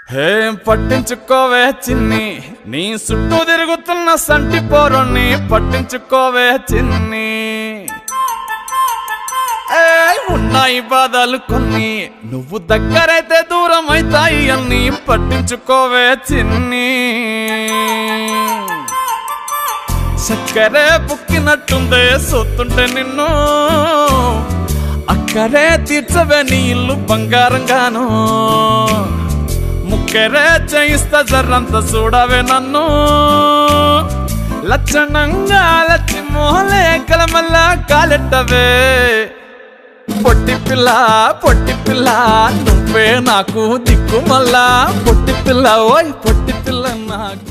ఏం పట్టించుకోవే చిన్ని నీ చుట్టూ తిరుగుతున్న సంటి పోరుణ్ణి పట్టించుకోవే చిన్ని ఏయ్, ఉన్నాయి బాధలు కొన్ని నువ్వు దగ్గరైతే దూరం అవుతాయి అన్ని పట్టించుకోవే చిన్ని చక్కరే బుక్కినట్టుందే సొత్తుంటే నిన్ను అక్కరే తీర్చవే నీ ఇల్లు బంగారంగాను ముక్కరే చేయిస్తా జర్రంత చూడవే నన్ను లక్షణంగా లచ్చి మోహలే కలమల్ల కాలెట్టవే పొట్టి పిల్ల పొట్టి పిల్ల నువ్వే నాకు దిక్కు మళ్ళా పొట్టి పిల్ల ఓయ్ పొట్టి పిల్ల నాకు